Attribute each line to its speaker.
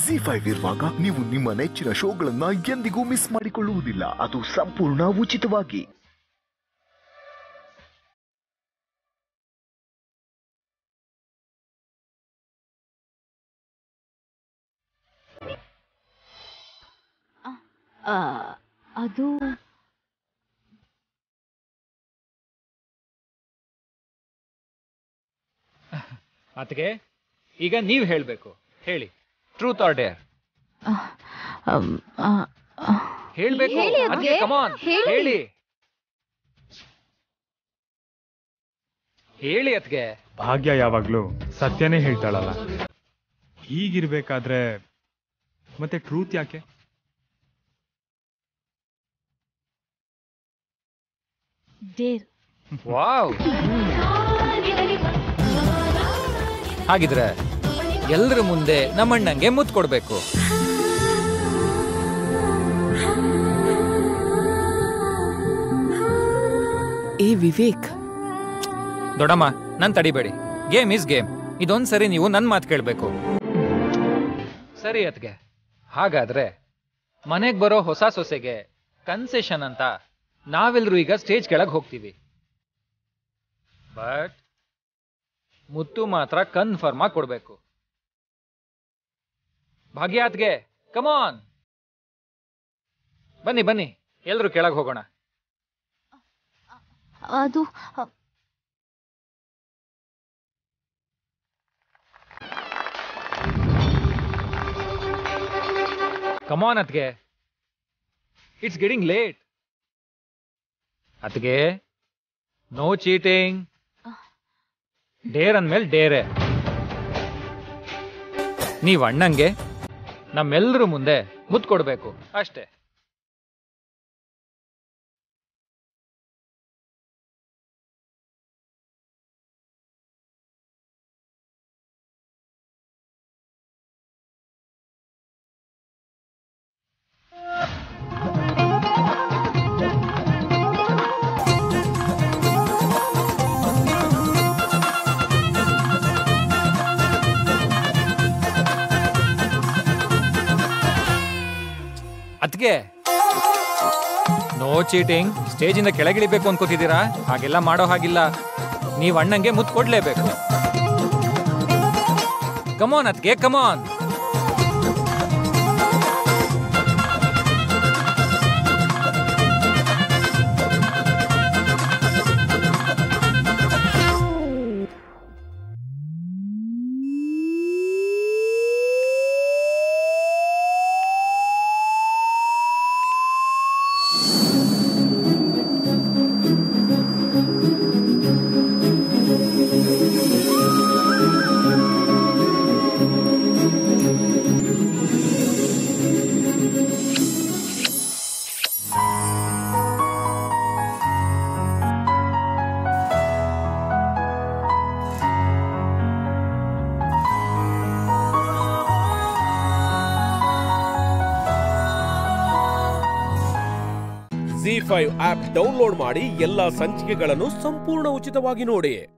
Speaker 1: G five ಇರುವಾಗ ನೀವು ನಿಮ್ಮ ನೆಚ್ಚಿನ ಶೋಗಳನ್ನ ಎಂದಿಗೂ ಮಿಸ್ ಮಾಡಿಕೊಳ್ಳುವುದಿಲ್ಲ ಅದು ಸಂಪೂರ್ಣ ಉಚಿತವಾಗಿ
Speaker 2: ಆ, ಅದು
Speaker 3: ಅದಕ್ಕೆ ಈಗ ನೀವು ಹೇಳಬೇಕು ಹೇಳಿ ಟ್ರೂತ್ ಆರ್ ಡೇರ್
Speaker 2: ಆ, ಅಮ್, ಆ, ಆ.
Speaker 3: ಹೇಳ್ಬೇಕು
Speaker 2: ಹೇಳಿ ಅದ್ಕೆ.
Speaker 3: ಅದಕ್ಕೆ ಕಮಾನ್
Speaker 2: ಹೇಳಿ.
Speaker 3: ಹೇಳಿ ಹೇಳಿ ಅದ್ಗೆ
Speaker 4: ಭಾಗ್ಯ ಯಾವಾಗ್ಲೂ ಸತ್ಯನೇ ಹೇಳ್ತಾಳಲ್ಲ ಹೀಗಿರ್ಬೇಕಾದ್ರೆ ಮತ್ತೆ ಟ್ರೂತ್ ಯಾಕೆ
Speaker 2: ಡೇರ್
Speaker 3: ವಾವ್ ಹಾಗಿದ್ರೆ ಎಲ್ಲರ ಮುಂದೆ ನಮ್ಮಣ್ಣಂಗೆ ಮುತ್ತು ಕೊಡ್ಬೇಕು
Speaker 5: ಏ ವಿವೇಕ್
Speaker 3: ದೊಡ್ಡಮ್ಮ ನನ್ ತಡಿಬೇಡಿ ಗೇಮ್ ಇಸ್ ಗೇಮ್ ಇದೊಂದ್ ಸರಿ ನೀವು ನನ್ ಮಾತು ಕೇಳ್ಬೇಕು ಸರಿ ಅತ್ಗೆ ಹಾಗಾದ್ರೆ ಮನೆಗ್ ಬರೋ ಹೊಸ ಸೊಸೆಗೆ ಕನ್ಸೆಷನ್ ಅಂತ ನಾವೆಲ್ಲರೂ ಈಗ ಸ್ಟೇಜ್ ಕೆಳಗ್ ಹೋಗ್ತೀವಿ ಬಟ್ ಮುತ್ತು ಮಾತ್ರ ಕನ್ಫರ್ಮ್ ಆಗಿ ಕೊಡ್ಬೇಕು ಭಾಗ್ಯಾತ್ಗೆ ಕಮಾನ್ ಬನ್ನಿ ಬನ್ನಿ ಎಲ್ರು ಕೆಳಗ್ ಹೋಗೋಣ
Speaker 2: ಅದು ಅ,
Speaker 3: ಕಮಾನ್ ಅತ್ಗೆ ಇಟ್ಸ್ ಗೆಟಿಂಗ್ ಲೇಟ್ ಅತ್ಗೆ ನೋ ಚೀಟಿಂಗ್ ಡೇರ್ ಅಂದ್ಮೇಲೆ ಡೇರೆ ನೀವ್ ಅಣ್ಣಂಗೆ ನಮ್ಮೆಲ್ಲರ ಮುಂದೆ ಮುತ್ತು ಕೊಡ್ಬೇಕು ಅಷ್ಟೇ ಅದ್ಗೆ ನೋ ಚೀಟಿಂಗ್ ಸ್ಟೇಜ್ ಇಂದ ಕೆಳಗಿಳಿಬೇಕು ಅನ್ಕೋತಿದ್ದೀರಾ ಹಾಗೆಲ್ಲ ಮಾಡೋ ಹಾಗಿಲ್ಲ ನೀವ್ ಅಣ್ಣಂಗೆ ಮುತ್ತು ಕೊಡ್ಲೇಬೇಕು ಕಮಾನ್ ಅದ್ಗೆ come on
Speaker 6: Zee five app download ಮಾಡಿ ಎಲ್ಲಾ ಸಂಚಿಕೆಗಳನ್ನು ಸಂಪೂರ್ಣ ಉಚಿತವಾಗಿ ನೋಡಿ